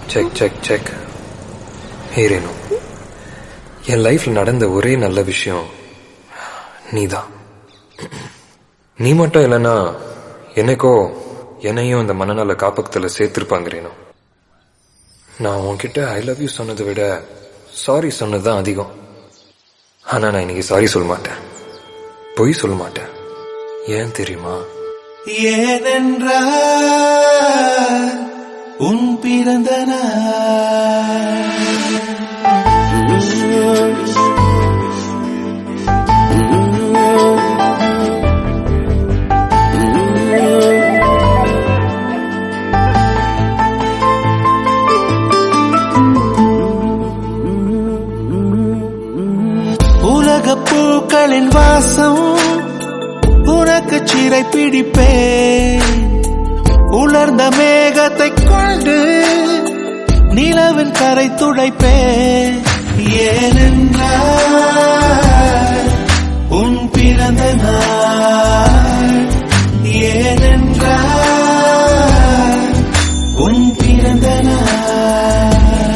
Check check check ஹீரேனு என் லைஃப்ல நடந்த ஒரே நல்ல விஷயம் நீதான் நீ மட்டும் இல்லைன்னா என்னைக்கோ என்னையும் இந்த மனநல காப்பகத்தில் சேர்த்திருப்பாங்க ரேணு நான் உன்கிட்ட ஐ லவ் யூ சொன்னதை விட சாரி சொன்னது தான் அதிகம் ஆனா நான் இன்னைக்கு சாரி சொல்ல மாட்டேன் பொய் சொல்ல மாட்டேன் ஏன் தெரியுமா ஏனென்றால் உன் பிறந்த நாள் உலக பூக்களின் வாசம் உனக்கு சிறை பிடிப்பேன் உலர்ந்த மேகத்தை கொண்டு நிலவின் கரை துடைப்பேன் ஏனென்றால் உன் பிறந்த நாள் ஏனென்றால் உன் பிறந்த நாள்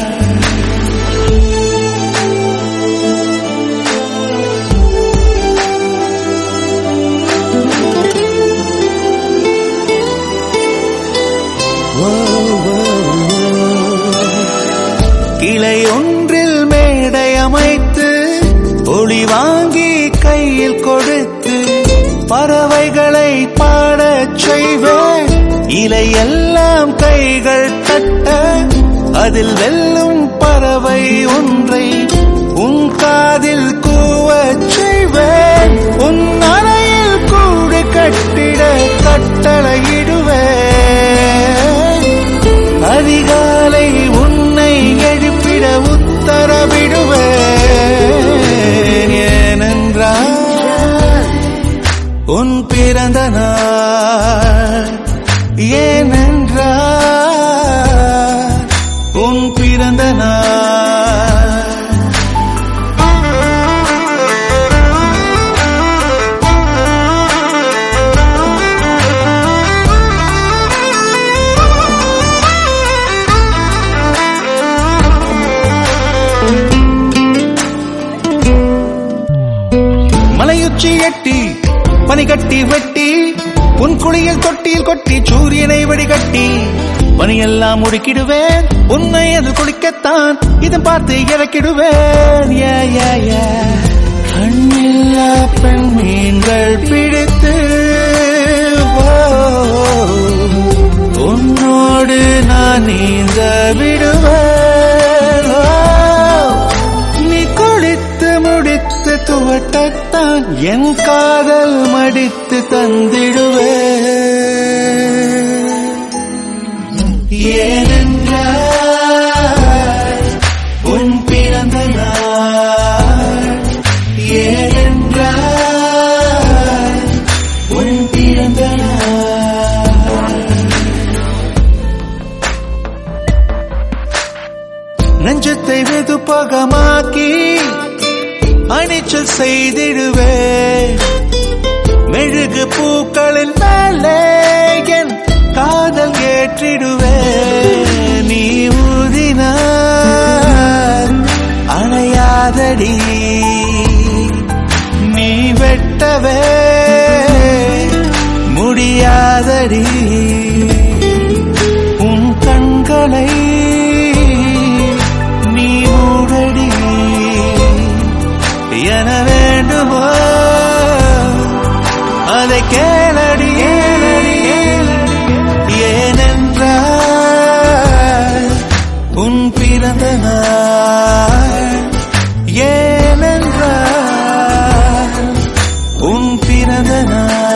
கிளை ஒன்றில் மேடை அமைத்து ஒளி வாங்கி கையில் கொடுத்து பறவைகளை பாடச் செய்வேன் இலையெல்லாம் கைகள் தட்ட அதில் வெல்லும் பறவை ஒன்றை உன் காதில் கூவச் செய்வேன் உன் அறையில் கூடு கட்டிட கட்டளையிடுவேன் அதிகாலை உன்னை எழுப்பிட உத்தரவிடுவேன் ஏனென்றால் உன் பிறந்த நாள் ஏனென்றால் உன் பிறந்த நாள் மலையுச்சி எட்டி பனி கட்டி வெட்டி உன் குளியல் தொட்டியில் கொட்டி சூரியனை வடிகட்டி பனியெல்லாம் முடுக்கிடுவேன் உன்னை அது குளிக்கத்தான் இதை பார்த்து இறக்கிடுவேன் ஏ, ஏ, ஏ. கண்ணில்லா பெண் மீன்கள் பிடித்து ஓ, உன்னோடு நான் நீந்த விடுவேன் ஓ, நீ குளித்து முடித்து துவட்டத்தான் என் காதல் மடித்து தந்திடுவே ஏனென்றால் உன் பிறந்த நாள் ஏனென்றால் உன் பிறந்த நாள் நெஞ்சத்தை வெதுப்பகமாக்கி அணிச்சல் செய்திடுவே மெழுகு பூக்களின் மேலே என் காதல் ஏற்றிடுவே நீ ஊதினார் அணையாதடி நீ வெட்டவே முடியாதடி உன் கண்களை நீ மூடடி என வேண்டுமோ அதை கேளடி ஏனென்றால் உன் பிறந்த நாள் ஏனென்றால் உன் பிறந்த நாள்